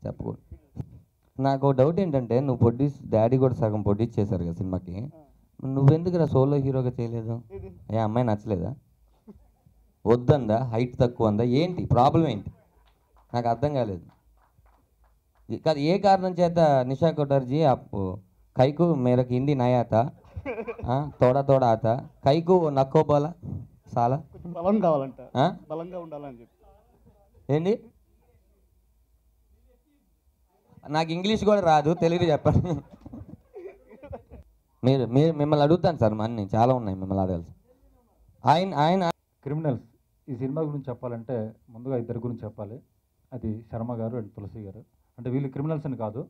చెప్పకూడదు నాకు డౌట్ ఏంటంటే నువ్వు ప్రొడ్యూస్ డాడీ కూడా సగం ప్రొడ్యూస్ చేశారు కదా సినిమాకి నువ్వెందుకురా సోలో హీరోగా చేయలేదు ఏ అమ్మాయి నచ్చలేదా వద్దందా హైట్ తక్కువ ఉందా ఏంటి ప్రాబ్లం ఏంటి నాకు అర్థం కాలేదు ఈ- కాదు ఏ కారణం చేత నిషా కొటర్జీ అప్పు కైకు మేరకు హిందీ నయాత తోడా తోడా ఆత కైకు నక్కో బోలా సాలా కొంచెం బలం కావాలంట ఆ? బలంగా ఉండాలని చెప్పి ఏంటి నాకు ఇంగ్లీష్ కూడా రాదు తెలుగు చెప్పండి మీరు మీరు మిమ్మల్ని అడుగుతాను సార్ అన్ని చాలా ఉన్నాయి మిమ్మల్ని అడగాల్సి ఆయన ఆయన క్రిమినల్స్ ఈ సినిమా గురించి చెప్పాలంటే ముందుగా ఇద్దరి గురించి చెప్పాలి అది శర్మ గారు అండ్ తులసి గారు అంటే వీళ్ళు క్రిమినల్స్ అని కాదు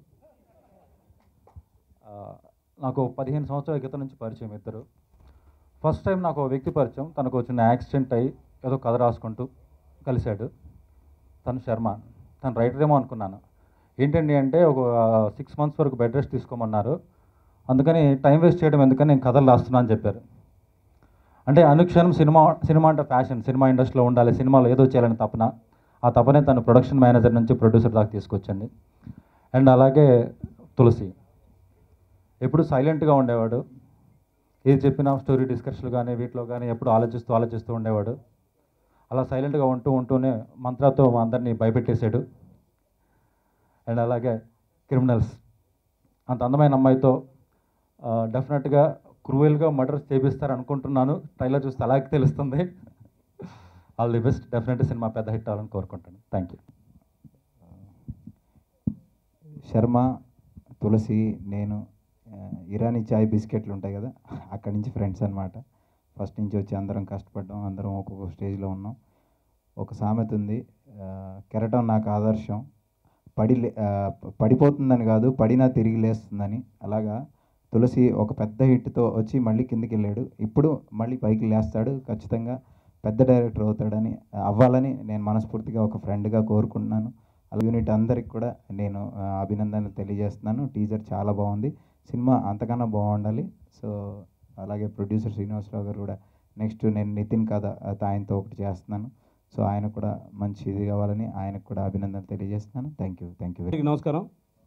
ఆ, నాకు పదిహేను సంవత్సరాల క్రితం నుంచి పరిచయం ఇద్దరు ఫస్ట్ టైం నాకు ఒక వ్యక్తి పరిచయం తనకు వచ్చిన యాక్సిడెంట్ అయ్యి ఏదో కథ రాసుకుంటూ కలిశాడు తను శర్మ తను రైటర్ ఏమో అనుకున్నాను ఏంటండి అంటే ఒక సిక్స్ మంత్స్ వరకు బెడ్ రెస్ట్ తీసుకోమన్నారు అందుకని టైం వేస్ట్ చేయడం ఎందుకని నేను కథలు రాస్తున్నా అని చెప్పారు అంటే అనుక్షణం సినిమా సినిమా అంటే ఫ్యాషన్ సినిమా ఇండస్ట్రీలో ఉండాలి సినిమాలో ఏదో చేయాలని తపన ఆ తపనే తను ప్రొడక్షన్ మేనేజర్ నుంచి ప్రొడ్యూసర్ దాకా తీసుకొచ్చండి అండ్ అలాగే తులసి ఎప్పుడు సైలెంట్గా ఉండేవాడు ఏది చెప్పినా స్టోరీ డిస్కషన్లు కానీ వీటిలో కానీ ఎప్పుడు ఆలోచిస్తూ ఆలోచిస్తూ ఉండేవాడు అలా సైలెంట్గా ఉంటూ ఉంటూనే మంత్రాతో మా అందరినీ భయపెట్టేశాడు అండ్ అలాగే క్రిమినల్స్ అంత అందమైన అమ్మాయితో డెఫినెట్గా క్రూయల్గా మర్డర్స్ చేపిస్తారు అనుకుంటున్నాను ట్రైలర్ చూస్తే అలాగే తెలుస్తుంది all the best definite cinema పెద్ద హిట్ అవ్వాలని కోరుకుంటాను థ్యాంక్ యూ శర్మ తులసి నేను ఆ, ఇరానీ చాయ్ బిస్కెట్లు ఉంటాయి కదా అక్కడి నుంచి ఫ్రెండ్స్ అనమాట ఫస్ట్ నుంచి వచ్చి అందరం కష్టపడ్డాం అందరం ఒక్కొక్క స్టేజ్లో ఉన్నాం ఒక సామెత ఉంది ఆ, కెరటం నాకు ఆదర్శం పడి లే- ఆ, పడిపోతుందని కాదు పడినా తిరిగి లేస్తుందని అలాగా తులసి ఒక పెద్ద హిట్తో వచ్చి మళ్ళీ కిందికి వెళ్ళాడు ఇప్పుడు మళ్ళీ పైకి లేస్తాడు ఖచ్చితంగా పెద్ద డైరెక్టర్ అవుతాడని అవ్వాలని నేను మనస్ఫూర్తిగా ఒక ఫ్రెండ్గా కోరుకుంటున్నాను ఆ యూనిట్ అందరికి కూడా నేను ఆ, అభినందనలు తెలియజేస్తున్నాను టీజర్ చాలా బాగుంది సినిమా అంతకన్నా బాగుండాలి సో అలాగే ప్రొడ్యూసర్ శ్రీనివాసరావు గారు కూడా నెక్స్ట్ నేను నితిన్ కథ అది ఆయనతో ఒకటి చేస్తున్నాను సో ఆయన కూడా మంచి ఇది కావాలని ఆయనకు కూడా అభినందనలు తెలియజేస్తున్నాను thank you thank you very అందరికీ నమస్కారం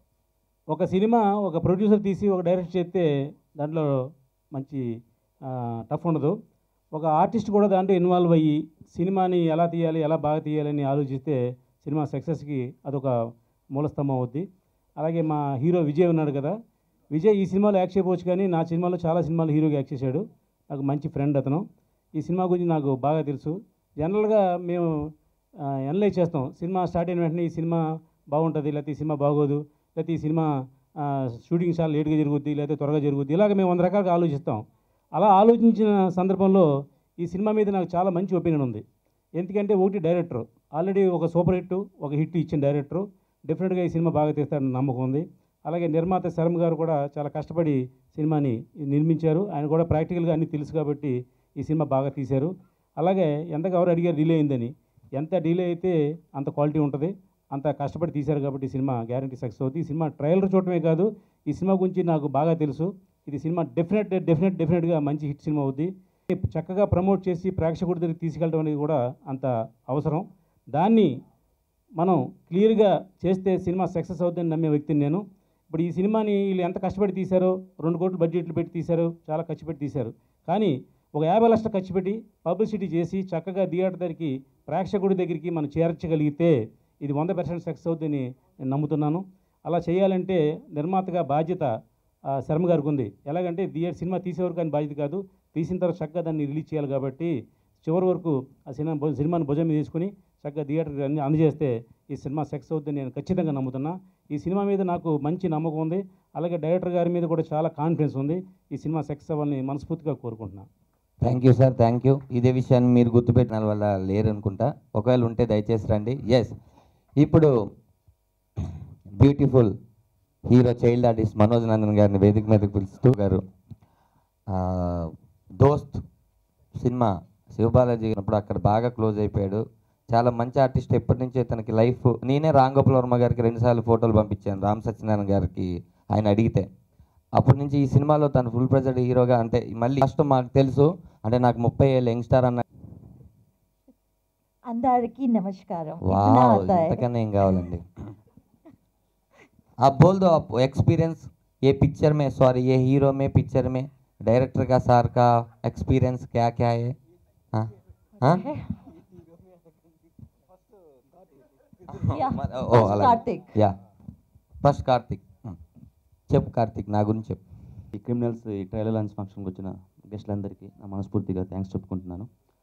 ఒక సినిమా ఒక ప్రొడ్యూసర్ తీసి ఒక డైరెక్ట్ చేస్తే దాంట్లో మంచి ఆ, టఫ్ ఉండదు ఒక ఆర్టిస్ట్ కూడా దాంట్లో ఇన్వాల్వ్ అయ్యి సినిమాని ఎలా తీయాలి ఎలా బాగా తీయాలని ఆలోచిస్తే సినిమా సక్సెస్కి అదొక మూలస్తంభం అవుద్ది అలాగే మా హీరో విజయ్ ఉన్నాడు కదా విజయ్ ఈ సినిమాలో యాక్ట్ చేయకపోవచ్చు కానీ నా సినిమాలో చాలా సినిమాలు హీరోగా యాక్ట్ చేశాడు నాకు మంచి ఫ్రెండ్ అతను ఈ సినిమా గురించి నాకు బాగా తెలుసు జనరల్గా మేము ఎనలైజ్ చేస్తాం సినిమా స్టార్ట్ అయిన వెంటనే ఈ సినిమా బాగుంటుంది లేకపోతే ఈ సినిమా బాగోదు లేకపోతే ఈ సినిమా ఆ, షూటింగ్ చాలా లేట్గా జరుగుద్ది లేకపోతే త్వరగా జరుగుద్ది ఇలాగ మేము వంద రకాలుగా ఆలోచిస్తాం అలా ఆలోచించిన సందర్భంలో ఈ సినిమా మీద నాకు చాలా మంచి ఒపీనియన్ ఉంది ఎందుకంటే ఒకటి డైరెక్టర్ ఆల్రెడీ ఒక సూపర్ హిట్ ఒక హిట్ ఇచ్చిన డైరెక్టర్ డెఫినెట్గా ఈ సినిమా బాగా తీస్తాడని నమ్మకం ఉంది అలాగే నిర్మాత శర్మ గారు కూడా చాలా కష్టపడి సినిమాని నిర్మించారు ఆయన కూడా ప్రాక్టికల్గా అన్నీ తెలుసు కాబట్టి ఈ సినిమా బాగా తీశారు అలాగే ఎంతగా ఎవరు అడిగారు డిలే అయిందని ఎంత డిలే అయితే అంత క్వాలిటీ ఉంటుంది అంత కష్టపడి తీశారు కాబట్టి ఈ సినిమా గ్యారంటీ సక్సెస్ అవుతుంది ఈ సినిమా ట్రయలర్ చూడటమే కాదు ఈ సినిమా గురించి నాకు బాగా తెలుసు ఇది సినిమా డెఫినెట్ డెఫినెట్ డెఫినెట్గా మంచి హిట్ సినిమా అవుద్ది చక్కగా ప్రమోట్ చేసి ప్రేక్షకుడి దగ్గరికి తీసుకెళ్ళడం అనేది కూడా అంత అవసరం దాన్ని మనం క్లియర్గా చేస్తే సినిమా సక్సెస్ అవుతుందని నమ్మే వ్యక్తిని నేను ఇప్పుడు ఈ సినిమాని వీళ్ళు ఎంత కష్టపడి తీశారో రెండు కోట్లు బడ్జెట్లు పెట్టి తీశారు చాలా ఖర్చు పెట్టి తీశారు కానీ ఒక యాభై లక్షలు ఖర్చు పెట్టి పబ్లిసిటీ చేసి చక్కగా థియేటర్ దగ్గరికి ప్రేక్షకుడి దగ్గరికి మనం చేర్చగలిగితే ఇది వంద పర్సెంట్ సక్సెస్ అవుతుందని నేను నమ్ముతున్నాను అలా చేయాలంటే నిర్మాతగా బాధ్యత ఆ, శర్మ గారికి ఉంది ఎలాగంటే థియేటర్ సినిమా తీసేవరకు అని బాధ్యత కాదు తీసిన తర్వాత చక్కగా దాన్ని రిలీజ్ చేయాలి కాబట్టి చివరి వరకు ఆ సినిమా భు- సినిమాని భుజం మీద తీసుకుని చక్కగా థియేటర్కి అన్ని అందజేస్తే ఈ సినిమా సక్సెస్ అవుతుందని నేను ఖచ్చితంగా నమ్ముతున్నా ఈ సినిమా మీద నాకు మంచి నమ్మకం ఉంది అలాగే డైరెక్టర్ గారి మీద కూడా చాలా కాన్ఫిడెన్స్ ఉంది ఈ సినిమా సక్సెస్ అవ్వాలని మనస్ఫూర్తిగా కోరుకుంటున్నాను thank you sir thank you ఇదే విషయాన్ని మీరు గుర్తుపెట్టిన వల్ల లేరు అనుకుంటా ఒకవేళ ఉంటే దయచేసి రండి ఎస్ ఇప్పుడు beautiful hero child artist Manoj Nandan గారిని వేదిక మీదకి పిలుస్తూ గారు ఆ, దోస్త్ సినిమా శివబాలాజీ ఉన్నప్పుడు అక్కడ బాగా క్లోజ్ అయిపోయాడు చాలా మంచి ఆర్టిస్ట్ ఎప్పటి నుంచే తనకి లైఫ్ నేనే రాంగోపాల్ వర్మ గారికి రెండుసార్లు ఫోటోలు పంపించాను రామ్ సత్యనారాయణ గారికి ఆయన అడిగితే అప్పటి నుంచి ఈ సినిమాలో తను ఫుల్ ప్రెజెంట్ హీరోగా అంటే మళ్ళీ కష్టం మాకు తెలుసు అంటే నాకు ముప్పై ఏళ్ళు యంగ్స్టార్ అన్న అందరికీ నమస్కారం ఇतना వావ్ आता है ఇంతకన్నా ఏం కావాలండి आप बोल दो आप एक्सपीरियंस ये पिक्चर में सॉरी ये हीरो में पिक्चर में डायरेक्टर का सार का एक्सपीरियंस क्या क्या है हाँ हाँ Yeah. ఓ First అలాగే Karthik. Yeah first Karthik Hmm. చెప్పు కార్తిక్ నా గురించి చెప్పు ఈ క్రిమినల్స్ ఈ ట్రైలర్ లాంచ్ ఫంక్షన్కి వచ్చిన గెస్టులందరికీ నా మనస్ఫూర్తిగా థ్యాంక్స్ చెప్పుకుంటున్నాను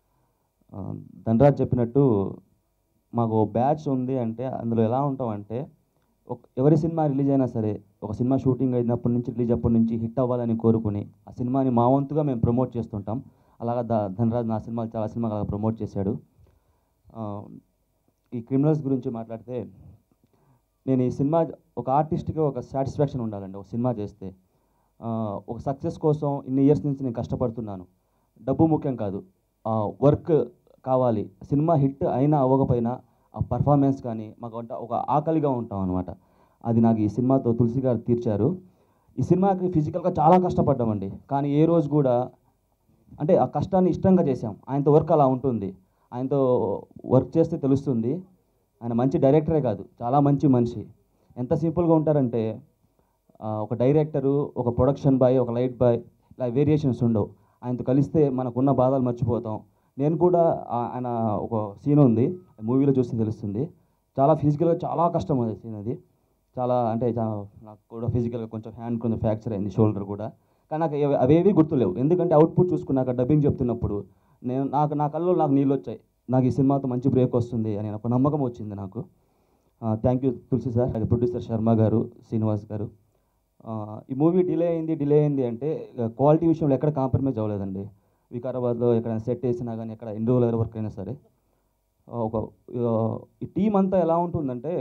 ఆ, ధనరాజ్ చెప్పినట్టు మాకు బ్యాచ్ ఉంది అంటే అందులో ఎలా ఉంటామంటే ఒక ఎవరి సినిమా రిలీజ్ అయినా సరే ఒక సినిమా షూటింగ్ అయినప్పటి నుంచి రిలీజ్ అప్పటి నుంచి హిట్ అవ్వాలని కోరుకుని ఆ సినిమాని మా వంతుగా మేము ప్రమోట్ చేస్తుంటాం అలాగా ద ధనరాజ్ నా సినిమాలు చాలా సినిమాలు అలా ప్రమోట్ చేశాడు ఆ, ఈ క్రిమినల్స్ గురించి మాట్లాడితే నేను ఈ సినిమా ఒక ఆర్టిస్ట్కి ఒక సాటిస్ఫాక్షన్ ఉండాలండి ఒక సినిమా చేస్తే ఆ, ఒక సక్సెస్ కోసం ఇన్ని ఇయర్స్ నుంచి నేను కష్టపడుతున్నాను డబ్బు ముఖ్యం కాదు వర్క్ కావాలి సినిమా హిట్ అయినా అవ్వకపోయినా ఆ పర్ఫార్మెన్స్ కానీ మాకు అంట ఒక ఆకలిగా ఉంటాం అనమాట అది నాకు ఈ సినిమాతో తులసి గారు తీర్చారు ఈ సినిమాకి ఫిజికల్గా చాలా కష్టపడ్డామండి కానీ ఏ రోజు కూడా అంటే ఆ కష్టాన్ని ఇష్టంగా చేశాం ఆయనతో వర్క్ అలా ఉంటుంది ఆయనతో వర్క్ చేస్తే తెలుస్తుంది ఆయన మంచి డైరెక్టరే కాదు చాలా మంచి మనిషి ఎంత సింపుల్గా ఉంటారంటే ఆ, ఒక డైరెక్టరు ఒక ప్రొడక్షన్ బాయ్ ఒక లైట్ బాయ్ ఇలా వేరియేషన్స్ ఉండవు ఆయనతో కలిస్తే మనకున్న బాధలు మర్చిపోతాం నేను కూడా ఆ- ఆయన ఒక సీన్ ఉంది మూవీలో చూస్తే తెలుస్తుంది చాలా ఫిజికల్గా చాలా కష్టం అది సీన్ అది చాలా అంటే చా- నాకు కూడా ఫిజికల్గా కొంచెం హ్యాండ్ కొంచెం ఫ్రాక్చర్ అయింది షోల్డర్ కూడా కానీ నాకు అవి- అవేవి గుర్తులేవు ఎందుకంటే అవుట్పుట్ చూసుకున్నాక డబ్బింగ్ చెప్తున్నప్పుడు నేను నాకు నా కళ్ళు నాకు నీళ్ళు వచ్చాయి నాకు ఈ సినిమాతో మంచి బ్రేక్ వస్తుంది అని ఒక నమ్మకం వచ్చింది నాకు థ్యాంక్ యూ తులసి సార్ అది ప్రొడ్యూసర్ శర్మ గారు శ్రీనివాస్ గారు ఆ, ఈ మూవీ డిలే అయింది డిలే అయింది అంటే క్వాలిటీ విషయంలో ఎక్కడ కాంప్రమైజ్ అవ్వలేదండి వికారాబాద్లో ఎక్కడైనా సెట్ వేసినా కానీ ఎక్కడ ఎన్ని రోజుల వర్క్ అయినా సరే ఆ, ఒక ఆ, ఈ టీం అంతా ఎలా ఉంటుందంటే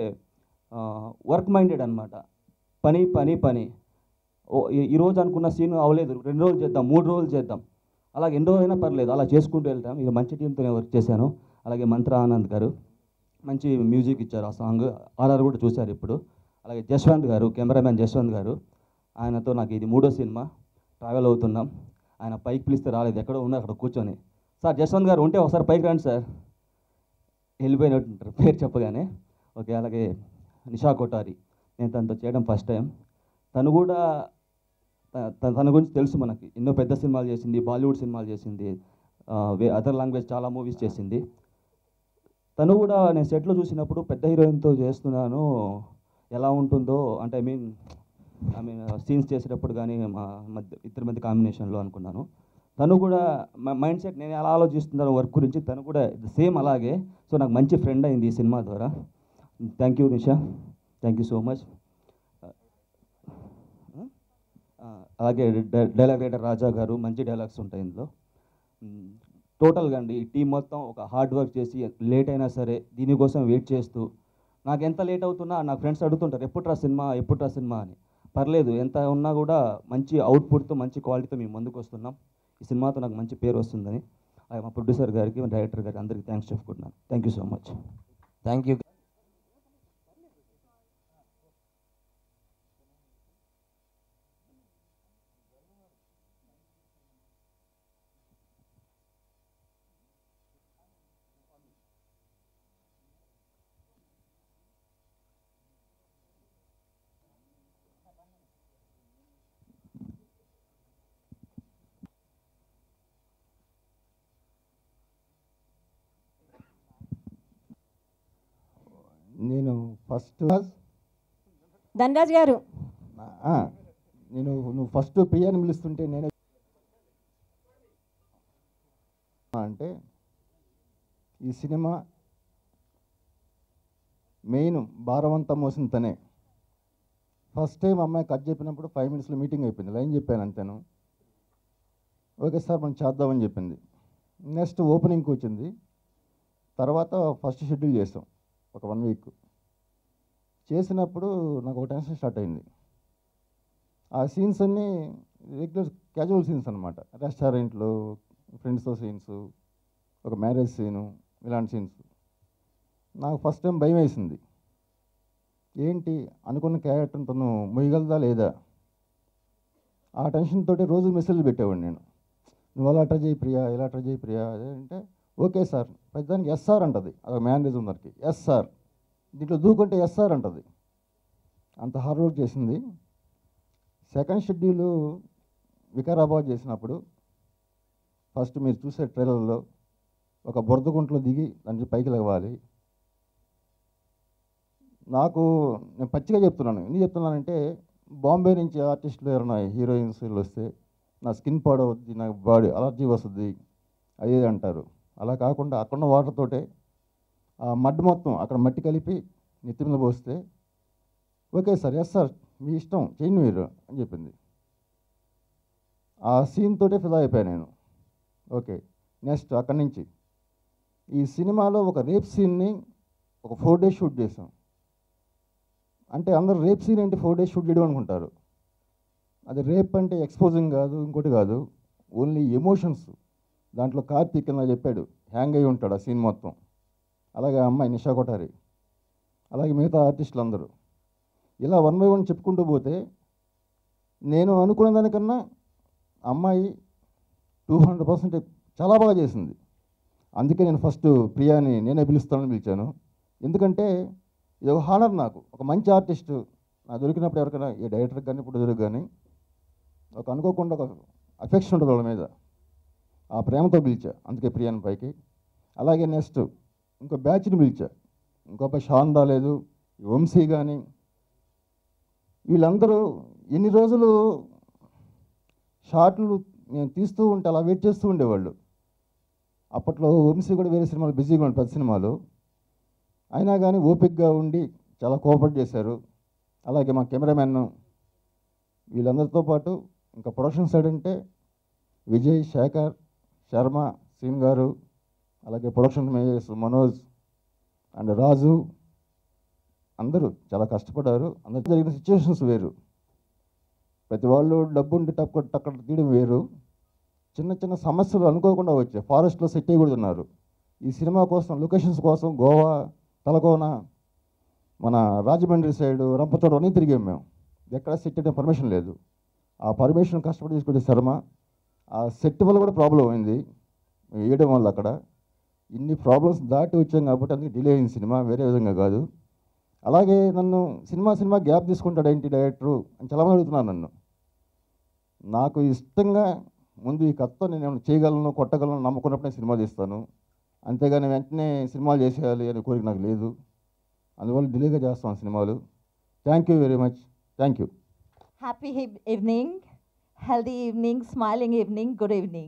వర్క్ మైండెడ్ అనమాట పని పని పని ఓ ఈ- ఈ రోజు అనుకున్న సీన్ అవ్వలేదు రెండు రోజులు చేద్దాం మూడు రోజులు చేద్దాం అలాగే ఎన్ని రోజులైనా పర్లేదు అలా చేసుకుంటూ వెళ్తాం ఇక మంచి టీంతో నేను వర్క్ చేశాను అలాగే మంత్ర ఆనంద్ గారు మంచి మ్యూజిక్ ఇచ్చారు ఆ సాంగ్ ఆర్ఆర్ కూడా చూశారు ఇప్పుడు అలాగే జశ్వంత్ గారు కెమెరామ్యాన్ జశ్వంత్ గారు ఆయనతో నాకు ఇది మూడో సినిమా ట్రావెల్ అవుతున్నాం ఆయన పైకి పిలిస్తే రాలేదు ఎక్కడో ఉన్నారు అక్కడ కూర్చొని సార్ జశ్వంత్ గారు ఉంటే ఒకసారి పైకి రండి సార్ వెళ్ళిపోయినట్టు ఉంటారు పేరు చెప్పగానే ఓకే అలాగే నిషా కొటారి నేను తనతో చేయడం ఫస్ట్ టైం తను కూడా త- త- తన గురించి తెలుసు మనకి ఎన్నో పెద్ద సినిమాలు చేసింది బాలీవుడ్ సినిమాలు చేసింది అదర్ లాంగ్వేజ్ చాలా మూవీస్ చేసింది తను కూడా నేను సెట్లో చూసినప్పుడు పెద్ద హీరోయిన్తో చేస్తున్నాను ఎలా ఉంటుందో అంటే I mean I mean scenes చేసేటప్పుడు కానీ మా మధ్య ఇద్దరి మధ్య కాంబినేషన్లో అనుకున్నాను తను కూడా మైండ్ సెట్ నేను ఎలా ఆలోచిస్తున్నాను వర్క్ గురించి తను కూడా సేమ్ అలాగే సో నాకు మంచి ఫ్రెండ్ అయింది ఈ సినిమా ద్వారా thank you Nisha thank you so much అలాగే డై- డైలాగ్ రైటర్ రాజా గారు మంచి డైలాగ్స్ ఉంటాయి ఇందులో మ్, టోటల్గా అండి ఈ టీం మొత్తం ఒక హార్డ్ వర్క్ చేసి లేట్ అయినా సరే దీనికోసం వెయిట్ చేస్తూ నాకు ఎంత లేట్ అవుతున్నా నా ఫ్రెండ్స్ అడుగుతుంటారు ఎప్పుడురా సినిమా ఎప్పుడురా సినిమా అని పర్లేదు ఎంత ఉన్నా కూడా మంచి అవుట్పుట్తో మంచి క్వాలిటీతో మేము ముందుకు వస్తున్నాం ఈ సినిమాతో నాకు మంచి పేరు వస్తుందని అలాగే మా ప్రొడ్యూసర్ గారికి మా డైరెక్టర్ గారికి అందరికీ థ్యాంక్స్ చెప్పుకుంటున్నాను thank you so much thank you నేను ఫస్ట్ ధనరాజ్ గారు ఆ, నేను నువ్వు ఫస్ట్ ప్రియాని పిలుస్తుంటే నేనే అంటే ఈ సినిమా మెయిన్ భారవంతం మోసిన తనే ఫస్ట్ టైం అమ్మాయి కట్ చెప్పినప్పుడు ఫైవ్ మినిట్స్లో మీటింగ్ అయిపోయింది లైన్ చెప్పాను అంతేను ఓకే సార్ మనం చేద్దామని చెప్పింది నెక్స్ట్ ఓపెనింగ్కి వచ్చింది తర్వాత ఫస్ట్ షెడ్యూల్ చేసాం ఒక వన్ వీక్ చేసినప్పుడు నాకు ఒక టెన్షన్ స్టార్ట్ అయింది ఆ సీన్స్ అన్నీ రెగ్యులర్ క్యాజువల్ సీన్స్ అనమాట రెస్టారెంట్లో ఫ్రెండ్స్తో సీన్స్ ఒక మ్యారేజ్ సీను ఇలాంటి సీన్స్ నాకు ఫస్ట్ టైం భయం వేసింది ఏంటి అనుకున్న క్యారెక్టర్ తను మొయ్యగలదా లేదా ఆ టెన్షన్ తోటి రోజు మెసేజ్లు పెట్టేవాడిని నేను నువ్వు అలా ట్రై చేయి ప్రియా ఇలా ట్రై చేయి ప్రియా అదే అంటే ఓకే సార్ పెద్దానికి ఎస్ఆర్ అంటది అది మేనేజ్ ఉందరికి ఎస్ఆర్ దీంట్లో దూకుంటే ఎస్ఆర్ అంటది అంత హార్డ్ వర్క్ చేసింది సెకండ్ షెడ్యూల్ వికారాబాద్ చేసినప్పుడు ఫస్ట్ మీరు చూసే ట్రైలర్లో ఒక బురద గుంటలో దిగి దానికి పైకి లేవాలి నాకు నేను పచ్చిగా చెప్తున్నాను ఎందుకు చెప్తున్నానంటే బాంబే నుంచి ఆర్టిస్టులు ఎవరైనా హీరోయిన్స్ వీళ్ళు వస్తే నా స్కిన్ పాడవుద్ది నా బాడీ అలర్జీ వస్తుంది అది ఇది అంటారు అలా కాకుండా అక్కడున్న వాటర్ తోటే ఆ మడ్ మొత్తం అక్కడ మట్టి కలిపి నెత్తి మీద పోస్తే ఓకే సార్ ఎస్ సార్ మీ ఇష్టం చేయండి మీరు అని చెప్పింది ఆ సీన్ తోటే ఫిదా అయిపోయాను నేను ఓకే నెక్స్ట్ అక్కడి నుంచి ఈ సినిమాలో ఒక రేప్ సీన్ని ఒక ఫోర్ డేస్ షూట్ చేసాం అంటే అందరు రేప్ సీన్ అంటే ఫోర్ డేస్ షూట్ చేయడం అనుకుంటారు అది రేప్ అంటే ఎక్స్పోజింగ్ కాదు ఇంకోటి కాదు ఓన్లీ ఎమోషన్స్ దాంట్లో కార్తీక్ కింద చెప్పాడు హ్యాంగ్ అయి ఉంటాడు ఆ సీన్ మొత్తం అలాగే ఆ అమ్మాయి నిషా కొఠారి అలాగే మిగతా ఆర్టిస్టులు అందరూ ఇలా వన్ బై వన్ చెప్పుకుంటూ పోతే నేను అనుకున్న దానికన్నా ఆ అమ్మాయి టూ హండ్రెడ్ పర్సెంట్ చాలా బాగా చేసింది అందుకే నేను ఫస్ట్ ప్రియాని నేనే పిలుస్తానని పిలిచాను ఎందుకంటే ఇది ఒక హానర్ నాకు ఒక మంచి ఆర్టిస్ట్ నాకు దొరికినప్పుడు ఎవరికైనా ఏ డైరెక్టర్ కానీ ఇప్పుడు దొరికి కానీ ఒక అనుకోకుండా ఒక అఫెక్షన్ ఉంటుంది వాళ్ళ మీద ఆ ప్రేమతో పిలిచా అందుకే ప్రియాని పైకి అలాగే నెక్స్ట్ ఇంకో బ్యాచ్ని పిలిచా ఇంకొక షాన్ రాలేదు ఈ వంశీ కానీ వీళ్ళందరూ ఎన్ని రోజులు షార్ట్లు నేను తీస్తూ ఉంటే అలా వెయిట్ చేస్తూ ఉండేవాళ్ళు అప్పట్లో వంశీ కూడా వేరే సినిమాలు బిజీగా ఉండి పెద్ద సినిమాలు అయినా కానీ ఓపిక్గా ఉండి చాలా కోఆపరేట్ చేశారు అలాగే మా కెమెరామెన్ వీళ్ళందరితో పాటు ఇంకా ప్రొడక్షన్ సైడ్ అంటే విజయ్ శేఖర్ శర్మ సీన్ గారు అలాగే production managers Manoj and Raju అందరూ చాలా కష్టపడ్డారు అందరికీ జరిగిన సిచ్యువేషన్స్ వేరు ప్రతి వాళ్ళు డబ్బు ఉండి టక్క టక్కడ తీయడం వేరు చిన్న చిన్న సమస్యలు అనుకోకుండా వచ్చాయి ఫారెస్ట్లో సెట్ అయ్యకూడదున్నారు ఈ సినిమా కోసం లొకేషన్స్ కోసం గోవా తలకోన మన రాజమండ్రి సైడ్ రంపచోడ అన్నీ తిరిగాం మేము ఎక్కడ సెట్ అయ్యే పర్మిషన్ లేదు ఆ పర్మిషన్ కష్టపడి తీసుకుంటే శర్మ ఆ సెట్ వల్ల కూడా ప్రాబ్లం అయింది వేయడం వల్ల అక్కడ ఇన్ని ప్రాబ్లమ్స్ దాటి వచ్చాం కాబట్టి అందుకే డిలే అయింది సినిమా వేరే విధంగా కాదు అలాగే నన్ను సినిమా సినిమా గ్యాప్ తీసుకుంటాడు ఏంటి డైరెక్టరు అని చాలామంది అడుగుతున్నారు నన్ను నాకు ఇష్టంగా ముందు ఈ కథతో నేను ఏమైనా చేయగలను కొట్టగలను నమ్ముకున్నప్పుడే సినిమా తీస్తాను అంతేగాని వెంటనే సినిమాలు చేసేయాలి అనే కోరిక నాకు లేదు అందువల్ల డిలేగా చేస్తాను సినిమాలు thank you very much thank you Happy eve- evening, healthy evening, smiling evening, good evening.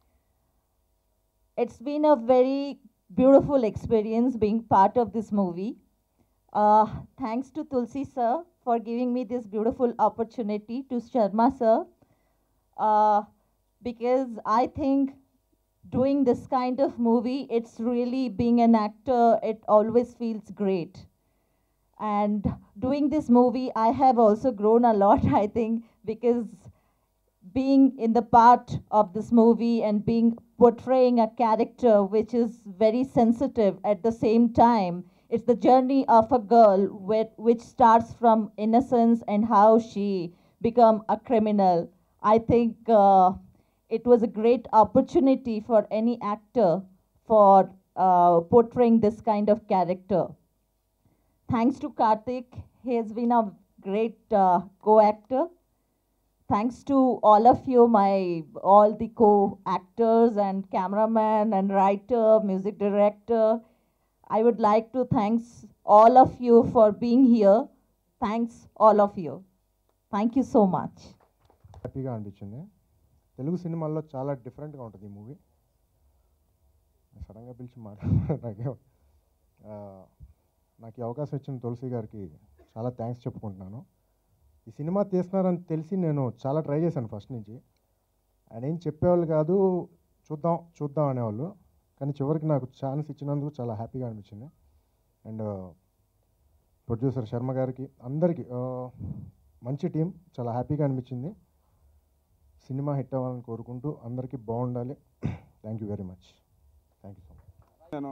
It's been a very beautiful experience being part of this movie. Uh, thanks to Tulsi sir for giving me this beautiful opportunity to Sharma sir. Uh, because I think doing this kind of movie, it's really being an actor, it always feels great. And doing this movie, I have also grown a lot, I think, because being in the part of this movie and being portraying a character which is very sensitive at the same time it's the journey of a girl with, which starts from innocence and how she become a criminal i think uh, it was a great opportunity for any actor for uh, portraying this kind of character thanks to karthik he has been a great uh, co-actor thanks to all of you, my all the co-actors and cameraman and writer, music director. I would like to thanks all of you for being here. Thanks all of you. Thank you so much. హ్యాపీగా అనిపించింది తెలుగు సినిమాల్లో చాలా డిఫరెంట్గా ఉంటుంది ఈ movie సడన్గా పిలిచి మాట్లాడారు నాకే ఆ, నాకు ఈ అవకాశం ఇచ్చిన తులసి గారికి చాలా థ్యాంక్స్ చెప్పుకుంటున్నాను ఈ సినిమా తీస్తున్నారని తెలిసి నేను చాలా ట్రై చేశాను ఫస్ట్ నుంచి ఆయన ఏం చెప్పేవాళ్ళు కాదు చూద్దాం చూద్దాం అనేవాళ్ళు కానీ చివరికి నాకు ఛాన్స్ ఇచ్చినందుకు చాలా హ్యాపీగా అనిపించింది అండ్ ప్రొడ్యూసర్ శర్మ గారికి అందరికీ ఆ, మంచి టీం చాలా హ్యాపీగా అనిపించింది సినిమా హిట్ అవ్వాలని కోరుకుంటూ అందరికీ బాగుండాలి thank you very much thank you so much నేను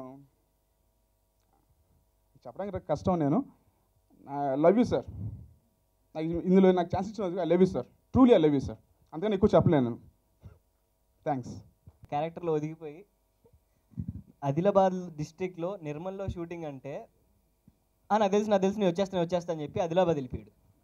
చెప్పడానికి నాకు కష్టం నేను లవ్ యూ సార్ నాకు ఇందులో నాకు ఛాన్స్ ఇచ్చినందుకు I love you sir truly I love you sir అందుకని ఎక్కువ చెప్పలేను నేను థ్యాంక్స్ క్యారెక్టర్లో ఒదిగిపోయి ఆదిలాబాద్ డిస్ట్రిక్ట్లో నిర్మల్లో షూటింగ్ అంటే "ఆ, నాకు తెలిసి నాకు తెలిసి నేను వచ్చేస్తాను వచ్చేస్తా అని చెప్పి ఆదిలాబాద్ వెళ్ళిపోయాడు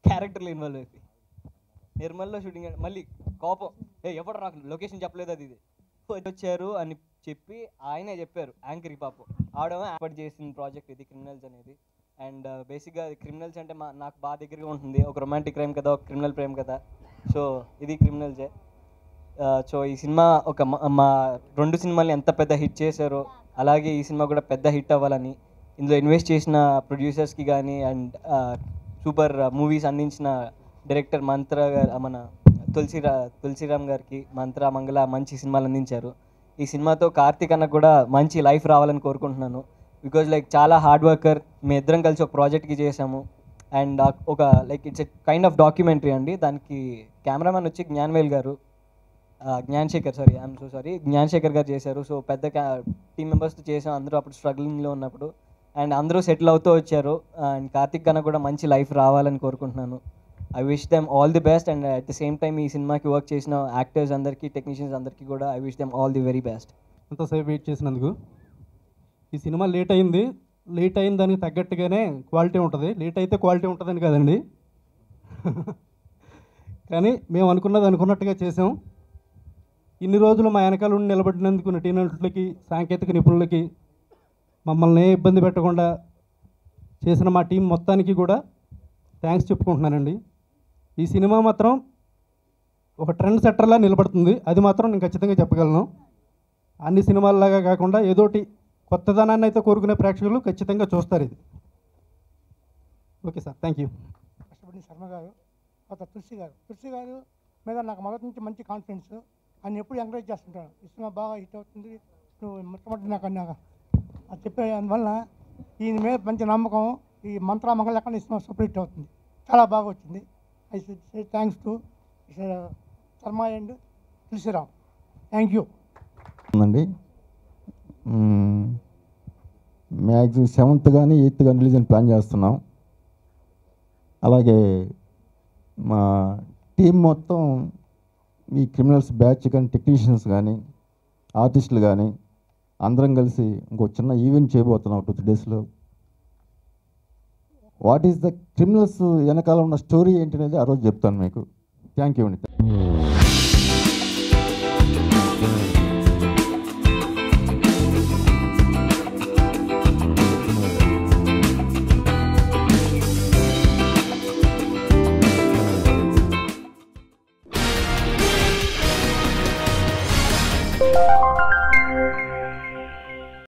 క్యారెక్టర్లో ఇన్వాల్వ్ అయిపోయి నిర్మల్లో షూటింగ్ మళ్ళీ కోపం ఏ ఎవరు నాకు లొకేషన్ చెప్పలేదు అది ఇది వచ్చారు అని చెప్పి ఆయనే చెప్పారు యాంకరీ పాపం ఆవిడేమో ఏర్పాటు చేసిన ప్రాజెక్ట్ ఇది క్రిమినల్స్ అనేది అండ్ బేసిక్గా క్రిమినల్స్ అంటే మా నాకు బాగా దగ్గరగా ఉంటుంది ఒక రొమాంటిక్ క్రైమ్ కదా ఒక క్రిమినల్ ప్రేమ్ కదా సో ఇది క్రిమినల్సే సో ఈ సినిమా ఒక మ- మా రెండు సినిమాలు ఎంత పెద్ద హిట్ చేశారో అలాగే ఈ సినిమా కూడా పెద్ద హిట్ అవ్వాలని ఇందులో ఇన్వెస్ట్ చేసిన ప్రొడ్యూసర్స్కి కానీ అండ్ సూపర్ మూవీస్ అందించిన డైరెక్టర్ మంత్ర గారు మన తులసిరా తులసిరామ్ గారికి మంత్ర మంగళ మంచి సినిమాలు అందించారు ఈ సినిమాతో కార్తీక్ అన్న కూడా మంచి లైఫ్ రావాలని కోరుకుంటున్నాను బికాజ్ లైక్ చాలా హార్డ్ వర్కర్ మీ ఇద్దరం కలిసి ఒక ప్రాజెక్ట్కి చేసాము అండ్ ఒక like it's kind of documentary అండి దానికి కెమెరామెన్ వచ్చి జ్ఞాన్వేల్ గారు ఆ, Gnana Shekhar sorry I'm so sorry Gnana Shekhar గారు చేశారు సో పెద్ద టీమ్ మెంబర్స్తో చేసాం అందరూ అప్పుడు స్ట్రగ్లింగ్లో ఉన్నప్పుడు అండ్ అందరూ సెటిల్ అవుతూ వచ్చారు అండ్ కార్తిక్ కన్నా కూడా మంచి లైఫ్ రావాలని కోరుకుంటున్నాను I wish them all the best and at the same time ఈ సినిమాకి వర్క్ చేసిన యాక్టర్స్ అందరికీ టెక్నీషియన్స్ అందరికీ కూడా I wish them all the very best అంతసేపు వెయిట్ చేసినందుకు ఈ సినిమా లేట్ అయింది లేట్ అయిన దానికి తగ్గట్టుగానే క్వాలిటీ ఉంటుంది లేట్ అయితే క్వాలిటీ ఉంటుందని కదండి కానీ మేము అనుకున్నది అనుకున్నట్టుగా చేసాం ఇన్ని రోజులు మా వెనకాల ఉండి నిలబడినందుకు నటీనటులకి సాంకేతిక నిపుణులకి మమ్మల్ని ఏ ఇబ్బంది పెట్టకుండా చేసిన మా టీం మొత్తానికి కూడా థ్యాంక్స్ చెప్పుకుంటున్నానండి ఈ సినిమా మాత్రం ఒక ట్రెండ్ సెట్టర్లా నిలబడుతుంది అది మాత్రం నేను ఖచ్చితంగా చెప్పగలను అన్ని సినిమాల్లాగా కాకుండా ఏదోటి కొత్తదనాన్ని అయితే కోరుకునే ప్రేక్షకులు ఖచ్చితంగా చూస్తారు ఇది ఓకే సార్ థ్యాంక్ యూ కష్టపడిన శర్మ గారు తర్వాత తులసి గారు తులసి గారు మీద నాకు మొదటి నుంచి మంచి కాన్ఫిడెన్స్ ఆయన ఎప్పుడు ఎంకరేజ్ చేస్తుంటాను ఈ సినిమా బాగా హిట్ అవుతుంది నువ్వు మొట్టమొదటి నాకు అన్నాక అది చెప్పే అందువల్ల ఈయన మీద మంచి నమ్మకం ఈ మంత్ర మంగళ లెక్కన ఈ సినిమా సూపర్ హిట్ అవుతుంది చాలా బాగా వచ్చింది I say thanks to Sharma and Tulasirao thank you ఉందండి మ్యాక్సిమం సెవెంత్ కానీ ఎయిత్ కానీ రిలీజ్ అని ప్లాన్ చేస్తున్నాం అలాగే మా టీం మొత్తం ఈ క్రిమినల్స్ బ్యాచ్ కానీ టెక్నీషియన్స్ కానీ ఆర్టిస్టులు కానీ అందరం కలిసి ఇంకో చిన్న ఈవెంట్ చేయబోతున్నాం టూ త్రీ డేస్లో వాట్ ఈస్ ద క్రిమినల్స్ వెనకాల ఉన్న స్టోరీ ఏంటి అనేది ఆ రోజు చెప్తాను మీకు థ్యాంక్ యూ అండి